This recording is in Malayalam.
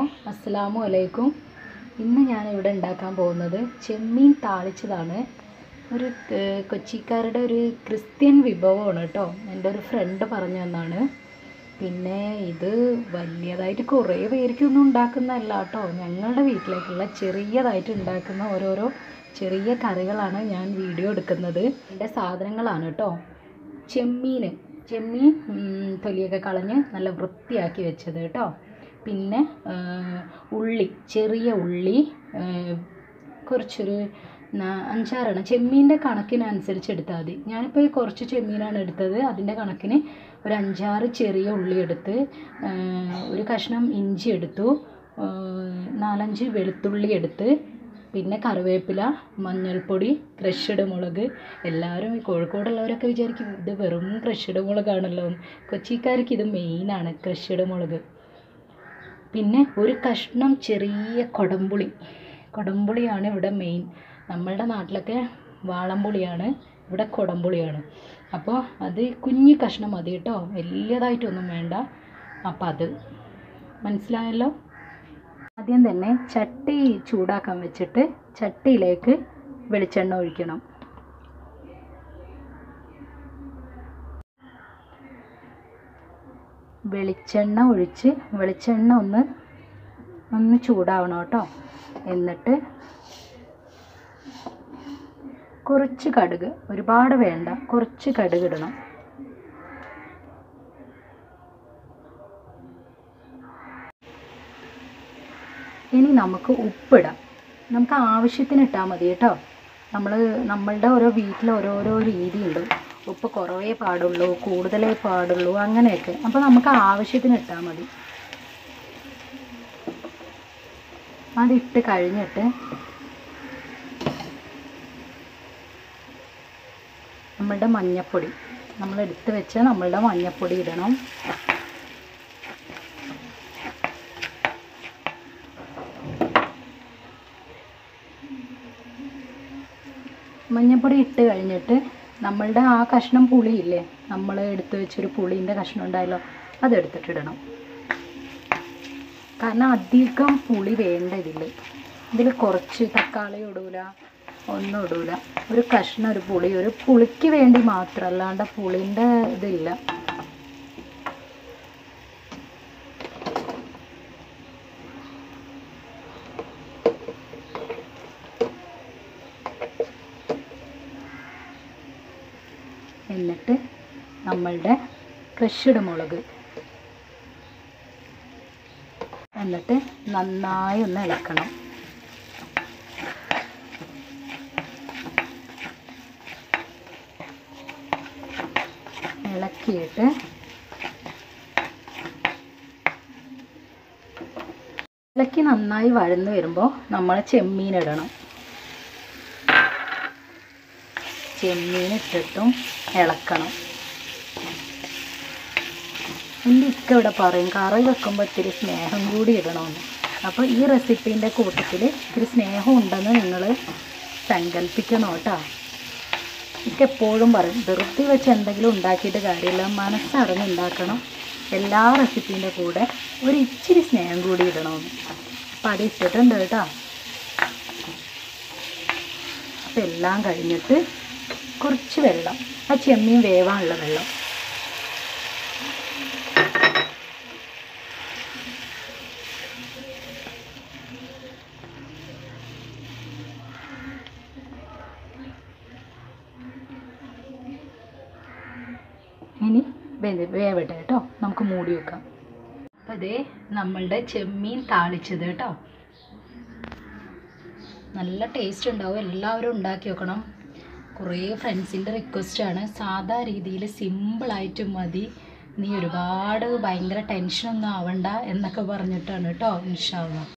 അസ്സലാമു അലൈക്കും ഇന്ന് ഞാനിവിടെ ഉണ്ടാക്കാൻ പോകുന്നത് ചെമ്മീൻ താളിച്ചതാണ് ഒരു ഏർ, കൊച്ചിക്കാരുടെ ഒരു ക്രിസ്ത്യൻ വിഭവമാണ് കേട്ടോ എൻ്റെ ഒരു ഫ്രണ്ട് പറഞ്ഞു തന്നാണ് പിന്നെ ഇത് വലിയതായിട്ട് കുറേ പേർക്കൊന്നും ഉണ്ടാക്കുന്നതല്ല കേട്ടോ ഞങ്ങളുടെ വീട്ടിലേക്കുള്ള ചെറിയതായിട്ട് ഉണ്ടാക്കുന്ന ഓരോരോ ചെറിയ കറികളാണ് ഞാൻ വീഡിയോ എടുക്കുന്നത് എൻ്റെ സാധനങ്ങളാണ് കേട്ടോ ചെമ്മീൻ ചെമ്മീൻ ഉം, തൊലിയൊക്കെ കളഞ്ഞ് നല്ല വൃത്തിയാക്കി വെച്ചത് കേട്ടോ പിന്നെ ആ, ഉള്ളി ചെറിയ ഉള്ളി ആ, കുറച്ചൊരു നാ- അഞ്ചാറെണ്ണം ചെമ്മീൻ്റെ കണക്കിനനുസരിച്ച് എടുത്താൽ മതി ഞാനിപ്പോൾ ഈ കുറച്ച് ചെമ്മീനാണ് എടുത്തത് അതിൻ്റെ കണക്കിന് ഒരു അഞ്ചാറ് ചെറിയ ഉള്ളി എടുത്ത് ആ, ഒരു കഷ്ണം ഇഞ്ചി എടുത്തു ആ, നാലഞ്ച് വെളുത്തുള്ളി എടുത്ത് പിന്നെ കറിവേപ്പില മഞ്ഞൾപ്പൊടി ക്രഷ്ഡ് മുളക് എല്ലാവരും ഈ കോഴിക്കോടുള്ളവരൊക്കെ വിചാരിക്കും ഇത് വെറും ക്രഷ്ഡ് മുളകാണല്ലോ എന്ന്. കൊച്ചിക്കാർക്ക് ഇത് മെയിനാണ് ക്രഷ്ഡ് മുളക് പിന്നെ ഒരു കഷ്ണം ചെറിയ കൊടംപുളി കൊടംപുളിയാണ് ഇവിടെ മെയിൻ നമ്മളുടെ നാട്ടിലൊക്കെ വാളംപുളിയാണ് ഇവിടെ കൊടംപുളിയാണ് അപ്പോൾ അത് കുഞ്ഞു കഷ്ണം മതി കേട്ടോ വലിയതായിട്ടൊന്നും വേണ്ട അപ്പം അത് മനസ്സിലായല്ലോ ആദ്യം തന്നെ ചട്ടി ചൂടാക്കാൻ വെച്ചിട്ട് ചട്ടിയിലേക്ക് വെളിച്ചെണ്ണ ഒഴിക്കണം വെളിച്ചെണ്ണ ഒഴിച്ച് വെളിച്ചെണ്ണ ഒന്ന് ഒന്ന് ചൂടാവണം കേട്ടോ എന്നിട്ട് കുറച്ച് കടുക് ഒരുപാട് വേണ്ട കുറച്ച് കടുക് ഇടണം ഇനി നമുക്ക് ഉപ്പിടാം നമുക്ക് ആവശ്യത്തിന് ഇട്ടാൽ മതി കേട്ടോ നമ്മൾ നമ്മളുടെ ഓരോ വീട്ടിൽ ഓരോരോ രീതിയുണ്ട് ഉപ്പ് കുറവേ പാടുള്ളൂ കൂടുതലേ പാടുള്ളൂ അങ്ങനെയൊക്കെ അപ്പോൾ നമുക്ക് ആവശ്യത്തിന് ഇട്ടാൽ മതി അതിട്ട് കഴിഞ്ഞിട്ട് നമ്മളുടെ മഞ്ഞപ്പൊടി നമ്മൾ എടുത്ത് വെച്ച നമ്മളുടെ മഞ്ഞപ്പൊടി ഇടണം മഞ്ഞപ്പൊടി ഇട്ട് കഴിഞ്ഞിട്ട് നമ്മളുടെ ആ കഷ്ണം പുളിയില്ലേ നമ്മൾ എടുത്ത് വെച്ചൊരു പുളീൻ്റെ കഷ്ണം ഉണ്ടായല്ലോ അതെടുത്തിട്ടിടണം കാരണം അധികം പുളി വേണ്ട ഇതിൽ ഇതിൽ കുറച്ച് തക്കാളി ഇടൂല ഒന്നും ഇടൂല ഒരു കഷ്ണം ഒരു പുളി ഒരു പുളിക്ക് വേണ്ടി മാത്രം അല്ലാണ്ട് പുളിൻ്റെ ഇതില്ല എന്നിട്ട് നമ്മളുടെ ക്രഷ്ഡ് മുളക് എന്നിട്ട് നന്നായി ഒന്ന് ഇളക്കണം ഇളക്കിയിട്ട് ഇളക്കി നന്നായി വഴന്ന് വരുമ്പോൾ നമ്മൾ ചെമ്മീൻ ഇടണം ചെമ്മീൻ ഇട്ടിട്ടും ഇളക്കണം എൻ്റെ ഇക്ക ഇവിടെ പറയും കറി വെക്കുമ്പോൾ ഇത്തിരി സ്നേഹം കൂടി ഇടണമെന്ന് അപ്പോൾ ഈ റെസിപ്പീൻ്റെ കൂട്ടത്തിൽ ഇത്തിരി സ്നേഹം ഉണ്ടെന്ന് നിങ്ങൾ സങ്കല്പിക്കണം കേട്ടോ ഇക്ക എപ്പോഴും പറയും ധൃതി വെച്ച് എന്തെങ്കിലും ഉണ്ടാക്കിയിട്ട് കാര്യമില്ല മനസ്സറിഞ്ഞ് ഉണ്ടാക്കണം എല്ലാ റെസിപ്പീൻ്റെ കൂടെ ഒരു ഇച്ചിരി സ്നേഹം കൂടി ഇടണമെന്ന് അപ്പോൾ അത് ഇട്ടിട്ടുണ്ട് കേട്ടോ അപ്പം എല്ലാം കഴിഞ്ഞിട്ട് കുറച്ച് വെള്ളം ആ ചെമ്മീൻ വേവാനുള്ള വെള്ളം ഇനി വേ- വേവട്ടെ കേട്ടോ നമുക്ക് മൂടി വെക്കാം അപ്പം അതേ നമ്മളുടെ ചെമ്മീൻ താളിച്ചത് കേട്ടോ നല്ല ടേസ്റ്റ് ഉണ്ടാവും എല്ലാവരും ഉണ്ടാക്കി വെക്കണം കുറേ ഫ്രണ്ട്സിൻ്റെ റിക്വസ്റ്റാണ് സാധാ രീതിയിൽ സിമ്പിളായിട്ട് മതി നീ ഒരുപാട് ഭയങ്കര ടെൻഷനൊന്നും ആവണ്ട എന്നൊക്കെ പറഞ്ഞിട്ടാണ് കേട്ടോ ഇൻഷാല്ല